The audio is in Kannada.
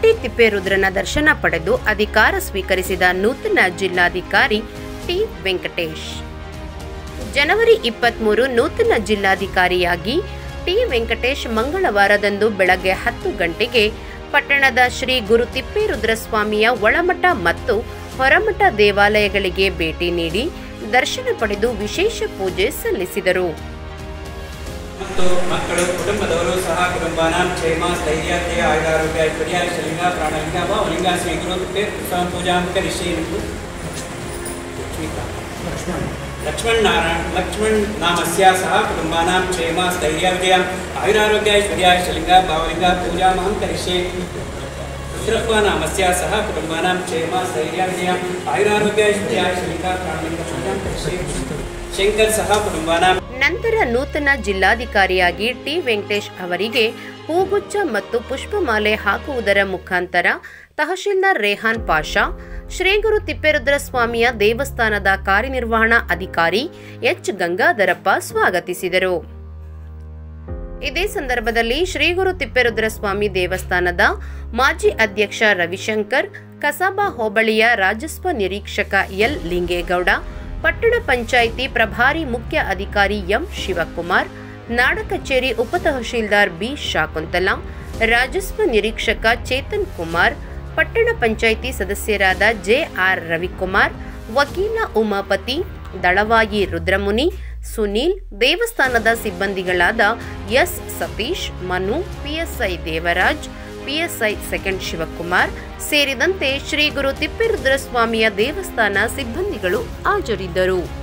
ಹಟ್ಟಿ ತಿಪ್ಪೇರುದ್ರನ ದರ್ಶನ ಪಡೆದು ಅಧಿಕಾರ ಸ್ವೀಕರಿಸಿದ ನೂತನ ಜಿಲ್ಲಾಧಿಕಾರಿ ಟಿ ವೆಂಕಟೇಶ್ ಜನವರಿ ಇಪ್ಪತ್ಮೂರು ನೂತನ ಜಿಲ್ಲಾಧಿಕಾರಿಯಾಗಿ ಟಿ ವೆಂಕಟೇಶ್ ಮಂಗಳವಾರದಂದು ಬೆಳಗ್ಗೆ ಹತ್ತು ಗಂಟೆಗೆ ಪಟ್ಟಣದ ಶ್ರೀ ಗುರು ತಿಪ್ಪೇರುದ್ರಸ್ವಾಮಿಯ ಒಳಮಠ ಮತ್ತು ಹೊರಮಠ ದೇವಾಲಯಗಳಿಗೆ ಭೇಟಿ ನೀಡಿ ದರ್ಶನ ಪಡೆದು ವಿಶೇಷ ಪೂಜೆ ಸಲ್ಲಿಸಿದರು ಮತ್ತು ಮಕ್ಕಳು ಕುಟುಂಬದವರು ಸಹ ಕುಟುಂಬಾನಾಂ ಕ್ಷೇಮ ಸ್ಥೈರ್ಯ ಜಯ ಆಯುರಾರೋಗ್ಯ ಐಶ್ವರ್ಯ ಶಲಿಂಗ ಪ್ರಾಣಲಿಂಗ ಭಾವಲಿಂಗ ಶ್ರೀ ಗುರು ತುಪ್ಪೆ ಪುಷ್ಪಾಂ ಪೂಜಾಂ ಕರಿಷ್ಯೆ ಎಂದು ಲಕ್ಷ್ಮಣ್ ನಾರಾಯಣ ಲಕ್ಷ್ಮಣ್ ನಾಮಸ್ಯ ಸಹ ಕುಟುಂಬಾನಾಂ ಕ್ಷೇಮ ಸ್ಥೈರ್ಯ ವಿಜಯ ಆಯುರಾರೋಗ್ಯ ಐಶ್ವರ್ಯ ಶಲಿಂಗ ಭಾವಲಿಂಗ ಪೂಜಾಮಹಂ ಕರಿಷ್ಯೆ ರುದ್ರಪ್ಪ ನಾಮಸ್ಯ ಸಹ ಕುಟುಂಬಾನಾಂ ಕ್ಷೇಮ ಸ್ಥೈರ್ಯ ವಿಜಯ ಆಯುರಾರೋಗ್ಯ ಐಶ್ವರ್ಯ ಶಲಿಂಗ ಪ್ರಾಣಲಿಂಗ ಪೂಜಾಂ ಕರಿಷ್ಯೆ ಶಂಕರ್ ಸಹ ಕುಟುಂಬಾನಾಂ ನಂತರ ನೂತನ ಜಿಲ್ಲಾಧಿಕಾರಿಯಾಗಿ ಟಿ ವೆಂಕಟೇಶ್ ಅವರಿಗೆ ಹೂಗುಚ್ಛ ಮತ್ತು ಪುಷ್ಪಮಾಲೆ ಹಾಕುವುದರ ಮುಖಾಂತರ ತಹಶೀಲ್ದಾರ್ ರೇಹಾನ್ ಪಾಷಾ ಶ್ರೀ ಗುರು ತಿಪ್ಪೇರುದ್ರ ಸ್ವಾಮಿಯ ದೇವಸ್ಥಾನದ ಕಾರ್ಯನಿರ್ವಹಣಾ ಅಧಿಕಾರಿ ಎಚ್ ಗಂಗಾಧರಪ್ಪ ಸ್ವಾಗತಿಸಿದರು ಇದೇ ಸಂದರ್ಭದಲ್ಲಿ ಶ್ರೀ ಗುರು ತಿಪ್ಪೇರುದ್ರ ಸ್ವಾಮಿ ದೇವಸ್ಥಾನದ ಮಾಜಿ ಅಧ್ಯಕ್ಷ ರವಿಶಂಕರ್ ಕಸಾಬಾ ಹೋಬಳಿಯ ರಾಜಸ್ವ ನಿರೀಕ್ಷಕ ಎಲ್ ಲಿಂಗೇಗೌಡ ಪಟ್ಟಣ ಪಂಚಾಯಿತಿ ಪ್ರಭಾರಿ ಮುಖ್ಯ ಅಧಿಕಾರಿ ಎಂ ಶಿವಕುಮಾರ್ ನಾಡ ಕಚೇರಿ ಉಪತಹಶೀಲ್ದಾರ್ ಬಿ ಶಾಕುಂತಲಾ ರಾಜಸ್ವ ನಿರೀಕ್ಷಕ ಚೇತನ್ ಕುಮಾರ್ ಪಟ್ಟಣ ಪಂಚಾಯಿತಿ ಸದಸ್ಯರಾದ ಜೆಆರ್ ರವಿಕುಮಾರ್ ವಕೀಲ ಉಮಾಪತಿ ದಳವಾಯಿ ರುದ್ರಮುನಿ ಸುನೀಲ್ ದೇವಸ್ಥಾನದ ಸಿಬ್ಬಂದಿಗಳಾದ S Satish Manu PSI Devaraj PSI second Shivakumar ಸೇರಿದಂತೆ ಶ್ರೀ ಗುರು ತಿಪ್ಪೇರುದ್ರ ಸ್ವಾಮಿಯ ದೇವಸ್ಥಾನ ಸಿಬ್ಬಂದಿಗಳು ಹಾಜರಿದ್ದರು